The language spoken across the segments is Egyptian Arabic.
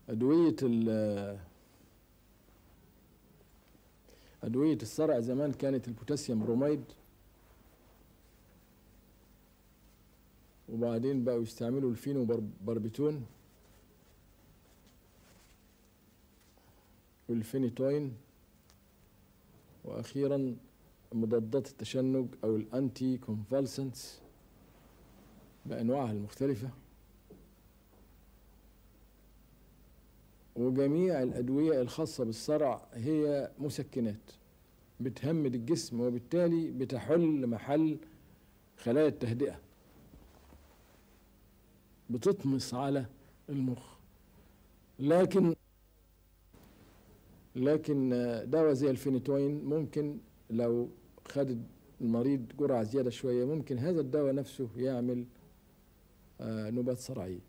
أدوية ال أدوية الصرع زمان كانت البوتاسيوم بروميد وبعدين بقوا يستعملوا الفينو باربيتون والفينيتوين وأخيرا مضادات التشنج أو الأنتي كونفالسنتس بأنواعها المختلفة وجميع الأدوية الخاصة بالصرع هي مسكنات بتهمد الجسم وبالتالي بتحل محل خلايا التهدئة بتطمس على المخ لكن لكن دواء زي الفينيتوين ممكن لو خد المريض جرعة زيادة شوية ممكن هذا الدواء نفسه يعمل نوبات صرعية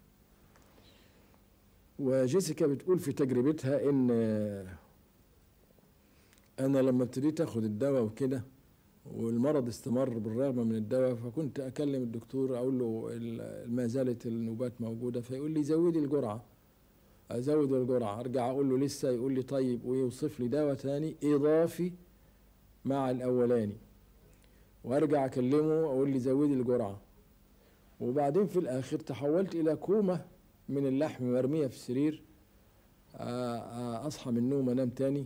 وجيسيكا بتقول في تجربتها ان انا لما ابتديت اخد الدواء وكده والمرض استمر بالرغم من الدواء فكنت اكلم الدكتور اقول له ما زالت النوبات موجوده فيقول لي زودي الجرعه ازود الجرعه ارجع اقول له لسه يقول لي طيب ويوصف لي دواء تاني اضافي مع الاولاني وارجع اكلمه اقول لي زودي الجرعه وبعدين في الاخر تحولت الى كومه من اللحم مرميه في السرير اصحى من النوم انام تاني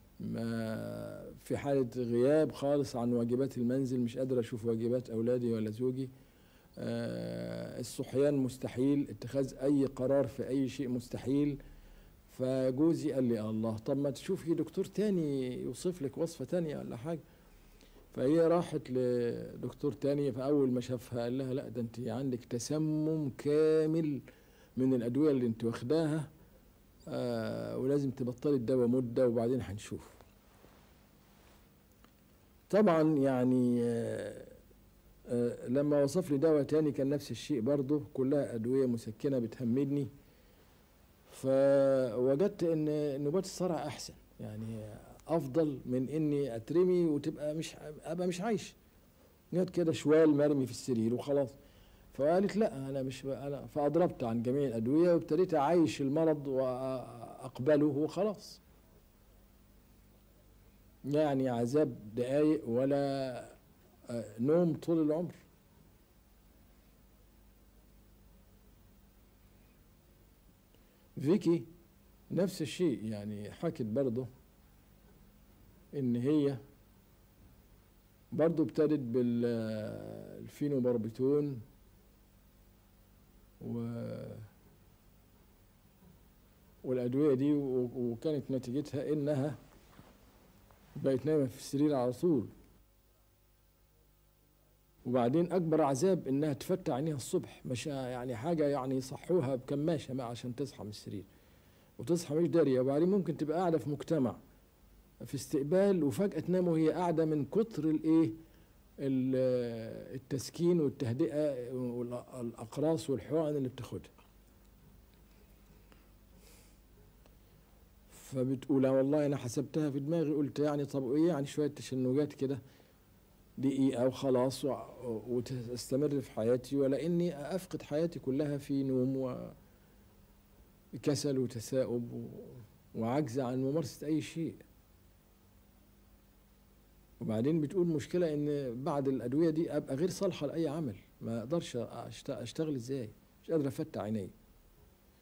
في حالة غياب خالص عن واجبات المنزل مش قادر أشوف واجبات أولادي ولا زوجي الصحيان مستحيل اتخاذ أي قرار في أي شيء مستحيل فجوزي قال لي الله طب ما تشوفي دكتور تاني يوصف لك وصفة تانية ولا حاجة فهي راحت لدكتور تاني فأول ما شافها قال لها لا ده أنت عندك تسمم كامل من الأدوية اللي أنت واخداها آه ولازم تبطلي الدواء مدة وبعدين هنشوف طبعا يعني آه آه لما وصف لي دواء تاني كان نفس الشيء برضه كلها أدوية مسكنة بتهمدني فوجدت ان نوبات الصرع احسن يعني افضل من اني اترمي وتبقى مش ابقى مش عايش جت كده شوال مرمي في السرير وخلاص فقالت لا انا مش انا فاضربت عن جميع الادويه وابتديت اعيش المرض واقبله وخلاص يعني عذاب دقايق ولا نوم طول العمر فيكي نفس الشيء يعني حكت برضه ان هي برضه ابتدت بالفينوباربيتون و والأدوية دي وكانت نتيجتها إنها بقت نايمة في السرير على طول وبعدين أكبر عذاب إنها تفتح عينيها الصبح مش يعني حاجة يعني يصحوها بكماشة ما عشان تصحى من السرير وتصحى مش دارية وبعدين ممكن تبقى قاعدة في مجتمع في استقبال وفجأة تنام وهي قاعدة من كتر الإيه التسكين والتهدئة والأقراص والحقن اللي بتاخدها فبتقول والله أنا حسبتها في دماغي قلت يعني طب إيه يعني شوية تشنجات كده دقيقة وخلاص وتستمر في حياتي ولا إني أفقد حياتي كلها في نوم وكسل وتثاؤب وعجز عن ممارسة أي شيء وبعدين بتقول مشكلة إن بعد الأدوية دي أبقى غير صالحة لأي عمل ما أقدرش أشتغل إزاي مش قادر أفتح عيني